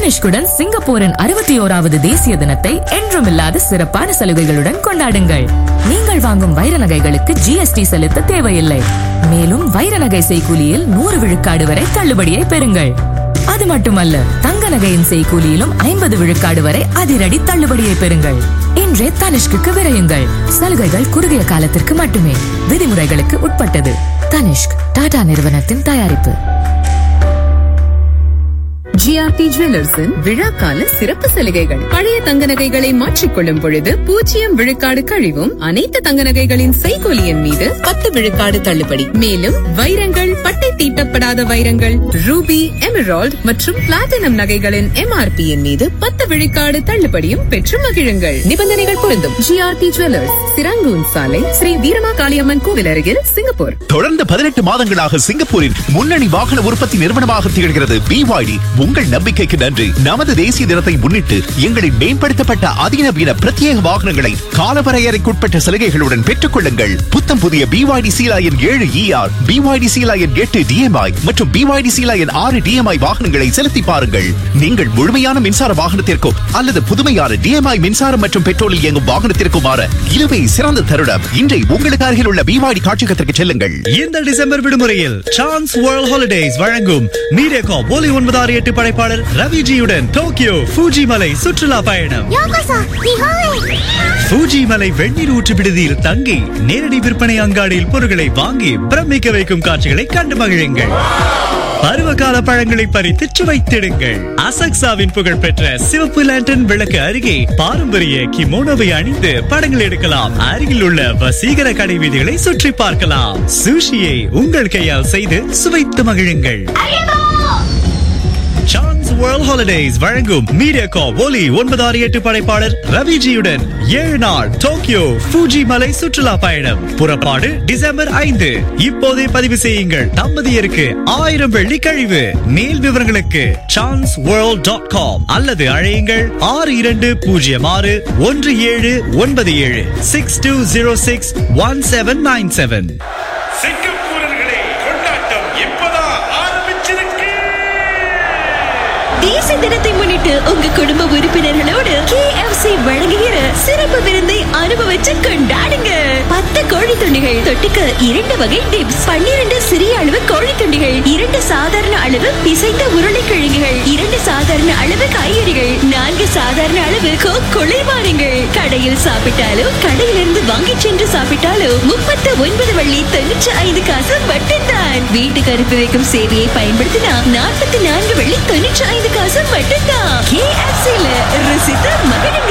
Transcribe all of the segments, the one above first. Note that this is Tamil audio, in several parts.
தனிஷ்குடன் சிங்கப்பூரின் அறுபத்தி ஓராவது தேசிய தினத்தை என்றுமில்லாத சிறப்பான சலுகைகளுடன் கொண்டாடுங்கள் நீங்கள் வாங்கும் வைர நகைகளுக்கு ஜிஎஸ்டி செலுத்த தேவையில்லை மேலும் வைர நகை செய்கூலியில் நூறு விழுக்காடு வரை தள்ளுபடியை பெறுங்கள் அது மட்டுமல்ல தங்க நகையின் செய்கூலியிலும் ஐம்பது விழுக்காடு வரை அதிரடி தள்ளுபடியை பெறுங்கள் இன்றே தனிஷ்குக்கு விரையுங்கள் சலுகைகள் குறுகிய காலத்திற்கு மட்டுமே விதிமுறைகளுக்கு உட்பட்டது தனிஷ்க் டாடா நிறுவனத்தின் தயாரிப்பு ஜிஆர்டி ஜுவல்லர்ஸின் விழாக்கால சிறப்பு சலுகைகள் பழைய தங்க நகைகளை மாற்றிக்கொள்ளும் பொழுது பூஜ்ஜியம் விழுக்காடு கழிவும் அனைத்து தங்க நகைகளின் செய்கூலியின் மீது பத்து விழுக்காடு தள்ளுபடி மேலும் வைரங்கள் பட்டை தீட்டப்படாத வைரங்கள் ரூபி எமரால்ட் மற்றும் பிளாட்டினம் நகைகளின் எம்ஆர்பியின் மீது பத்து விழுக்காடு தள்ளுபடியும் பெற்று மகிழுங்கள் நிபந்தனைகள் பொருந்தும் ஜிஆர்டி ஜுவல்லர்ஸ் சிராங்கூன் சாலை ஸ்ரீ வீரமா காளியம்மன் கோவில் அருகில் சிங்கப்பூர் தொடர்ந்து பதினெட்டு மாதங்களாக சிங்கப்பூரின் முன்னணி வாகன உற்பத்தி நிறுவனமாக திகழ்கிறது பிவாய்டி உங்கள் நம்பிக்கைக்கு நன்றி நமது தேசிய தினத்தை முன்னிட்டு எங்களின் மேம்படுத்தப்பட்ட அதிநவீன பிரத்யேக வாகனங்களை காலவரையறைக்குட்பட்ட சலுகைகளுடன் பெற்றுக் கொள்ளுங்கள் புத்தம் புதிய பிவாய்டி சீலாயன் ஏழு இஆர் பிவாய்டி சீலாயன் எட்டு டிஎம்ஐ மற்றும் பிவாய்டி சீலாயன் ஆறு டிஎம்ஐ வாகனங்களை செலுத்தி பாருங்கள் நீங்கள் முழுமையான மின்சார வாகனத்திற்கோ அல்லது புதுமையான டிஎம்ஐ மின்சாரம் மற்றும் பெட்ரோலில் இயங்கும் வாகனத்திற்கும் மாற இதுவே சிறந்த தருணம் இன்றை உங்களுக்கு அருகில் உள்ள பிவாய்டி காட்சியகத்திற்கு செல்லுங்கள் இந்த டிசம்பர் விடுமுறையில் சான்ஸ் வேர்ல்ட் ஹாலிடேஸ் வழங்கும் மீடியாகா ஒலி ஒன்பது ஆறு எட்டு படைப்பாளர் ரவிஜியுடன் டோக்கியோ ஃபூஜி மலை சுற்றுலா பயணம் ஃபூஜி மலை வெந்நீர் ஊற்று விடுதியில் தங்கி நேரடி விற்பனை அங்காடியில் பொருட்களை வாங்கி பிரமிக்க வைக்கும் காட்சிகளை கண்டு மகிழுங்கள் பருவகால பழங்களை பறித்து சுவைத்திடுங்கள் அசக்சாவின் புகழ்பெற்ற சிவப்பு லேண்டன் விளக்கு அருகே பாரம்பரிய கிமோனோவை அணிந்து படங்கள் எடுக்கலாம் அருகில் உள்ள வசீகர கடை வீதிகளை சுற்றி பார்க்கலாம் சுஷியை உங்கள் கையால் செய்து சுவைத்து மகிழுங்கள் சான்ஸ் வேர்ல்ட் ஹாலிடேஸ் வழங்கும் மீடியாகா ஒலி ஒன்பது ஆறு எட்டு படைப்பாளர் ரவிஜியுடன் ஏழு நாள் டோக்கியோ ஃபூஜி மலை சுற்றுலா பயணம் புறப்பாடு டிசம்பர் ஐந்து இப்போதே பதிவு செய்யுங்கள் தம்பதியருக்கு ஆயிரம் வெள்ளி கழிவு மேல் விவரங்களுக்கு சான்ஸ் வேர்ல்ட் டாட் காம் அல்லது அழையுங்கள் ஆறு இரண்டு பூஜ்ஜியம் ஆறு ஒன்று ஏழு ஒன்பது ஏழு six two zero six one seven nine seven சிங்கப்பூரர்களே கொண்டாட்டம் இப்பதான் ஆரம்பிச்சிருக்கு தேசிய தினத்தை முன்னிட்டு உங்க குடும்ப உறுப்பினர்களோடு KFC வழங்குகிற சிறப்பு விருந்தை அனுபவிச்சு கொண்டாடுங்க பத்து கோழி துண்டிகள் தொட்டுக்க இரண்டு வகை டிப்ஸ் பன்னிரண்டு சிறிய அளவு கோழி துண்டிகள் இரண்டு சாதாரண அளவு பிசைந்த உருளைக்கிழங்குகள் இரண்டு சாதாரண அளவு காய்கறிகள் நான்கு சாதாரண அளவு கோக் குளிர்பானங்கள் கடையில் சாப்பிட்டாலும் கடையிலிருந்து வாங்கி சென்று சாப்பிட்டாலும் முப்பத்து ஒன்பது வள்ளி தொண்ணூற்றி ஐந்து காசு மட்டும்தான் வீட்டுக்கு அனுப்பி வைக்கும் சேவையை பயன்படுத்தினா நாற்பத்தி நான்கு வள்ளி தொண்ணூற்றி ஐந்து காசு மட்டும்தான் KFC-ல ருசித்து மகிழுங்க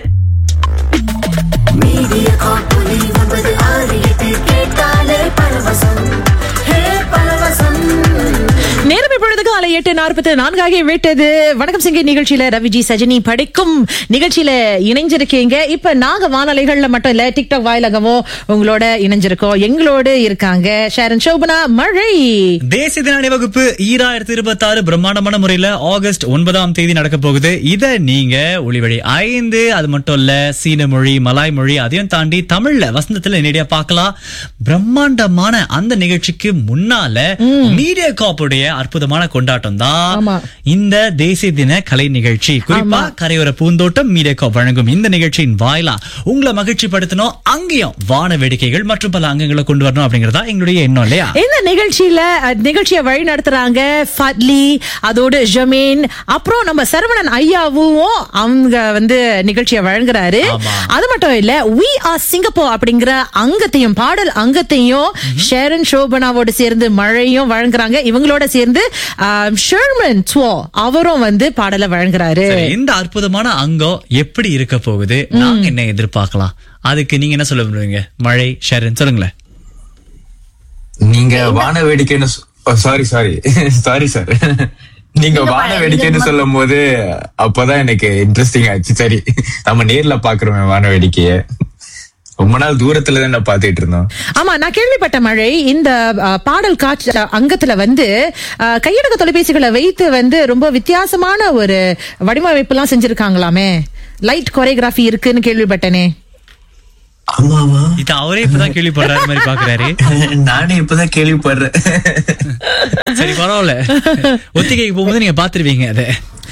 மீடியா காப்பொலி ஒன்பது ஆறு எட்டு கேட்டாலே பரவசம் ஹே பரவசம் நேரம் இப்பொழுது காலை எட்டு நாற்பத்தி நான்காகி விட்டது வணக்கம் சிங்கி நிகழ்ச்சியில ரவிஜி சஜினி படிக்கும் நிகழ்ச்சியில இணைஞ்சிருக்கீங்க இப்ப நாங்க வானொலிகள்ல மட்டும் இல்ல டிக்டாக் வாயிலகமும் உங்களோட இணைஞ்சிருக்கோம் எங்களோடு இருக்காங்க ஷாரன் சோபனா மழை தேசிய தின அணிவகுப்பு ஈராயிரத்தி இருபத்தி ஆறு பிரம்மாண்டமான முறையில ஆகஸ்ட் ஒன்பதாம் தேதி நடக்க போகுது இத நீங்க ஒளிவழி ஐந்து அது மட்டும் இல்ல சீன மொழி மலாய் மொழி அதையும் தாண்டி தமிழ்ல வசந்தத்துல நேரடியா பார்க்கலாம் பிரம்மாண்டமான அந்த நிகழ்ச்சிக்கு முன்னால மீடியா காப்புடைய அற்புதமான கொண்டாட்டம் தான் ஆமா. இந்த தேசிய தின கலை நிகழ்ச்சி குறிப்பா கரையோர பூந்தோட்டம் மீடியா காப் வழங்கும் இந்த நிகழ்ச்சியின் வாயிலா உங்களை மகிழ்ச்சி படுத்தணும் அங்கேயும் வான வேடிக்கைகள் மற்றும் பல அங்கங்களை கொண்டு வரணும் அப்படிங்கறதா எங்களுடைய எண்ணம் இல்லையா இந்த நிகழ்ச்சியில அஹ், நிகழ்ச்சியை வழி நடத்துறாங்க ஃபட்லி அதோடு ஜமீன் அப்புறம் நம்ம சரவணன் ஐயாவும் அவங்க வந்து நிகழ்ச்சியை வழங்குறாரு ஆமா. அது மட்டும் இல்ல வி ஆர் சிங்கப்பூர் அப்படிங்கிற அங்கத்தையும் பாடல் அங்கத்தையும் ஷேரன் சோபனாவோடு சேர்ந்து மழையும் வழங்குறாங்க இவங்களோட சேர்ந்து ஆஹ், ஷெர்மன் துவோ அவரும் வந்து பாடலை வழங்குறாரு சரி, இந்த அற்புதமான அங்கம் எப்படி இருக்க போகுது நாங்க என்ன எதிர்பார்க்கலாம் அதுக்கு நீங்க என்ன சொல்ல விரும்புவீங்க மழை ஷரன் சொல்லுங்களேன் நீங்க வான வேடிக்கைன்னு சாரி சாரி சாரி சார் நீங்க வான வேடிக்கைன்னு சொல்லும் போது அப்பதான் எனக்கு இன்ட்ரெஸ்டிங் ஆச்சு சரி நம்ம நேர்ல பாக்குறோமே வான வேடிக்கைய ரொம்ப நாள் தூரத்துல தான் நான் பாத்துட்டு இருந்தோம் ஆமா நான் கேள்விப்பட்ட மழை இந்த அஹ், பாடல் காட்சி அஹ், அங்கத்துல வந்து அஹ், கையடக்க தொலைபேசிகளை வைத்து வந்து ரொம்ப வித்தியாசமான ஒரு வடிவமைப்பு எல்லாம் செஞ்சிருக்காங்களாமே லைட் கொரியோகிராஃபி இருக்குன்னு கேள்விப்பட்டனே ஆமாவா இது அவரே இப்பதான் கேள்விப்படுறாரு மாதிரி பாக்குறாரு நானே இப்பதான் கேள்விப்படுறேன் சரி பரவாயில்ல ஒத்திகைக்கு போகும்போது நீங்க பாத்துருவீங்க அத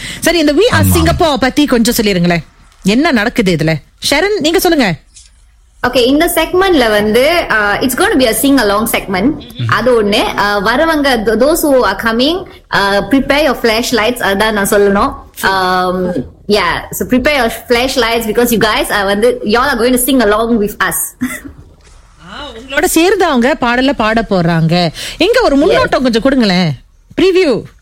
சரி இந்த வி ஆர் சிங்கப்பூர் பத்தி கொஞ்சம் சொல்லிருங்களேன் என்ன நடக்குது இதுல ஷரண் நீங்க சொல்லுங்க ஓகே இந்த செக்மெண்ட்ல வந்து it's gonna be a sing along segment அது ஒண்ணு Uh, வரவங்க those who are coming prepare your flash lights அதான் நான் சொல்லணும் yeah so prepare your flash lights because you guys வந்து y'all are going to sing along with us உங்களோட சேர்ந்து அவங்க பாடல பாட போறாங்க எங்க ஒரு முன்னோட்டம் கொஞ்சம் கொடுங்களேன் ப்ரீவியூ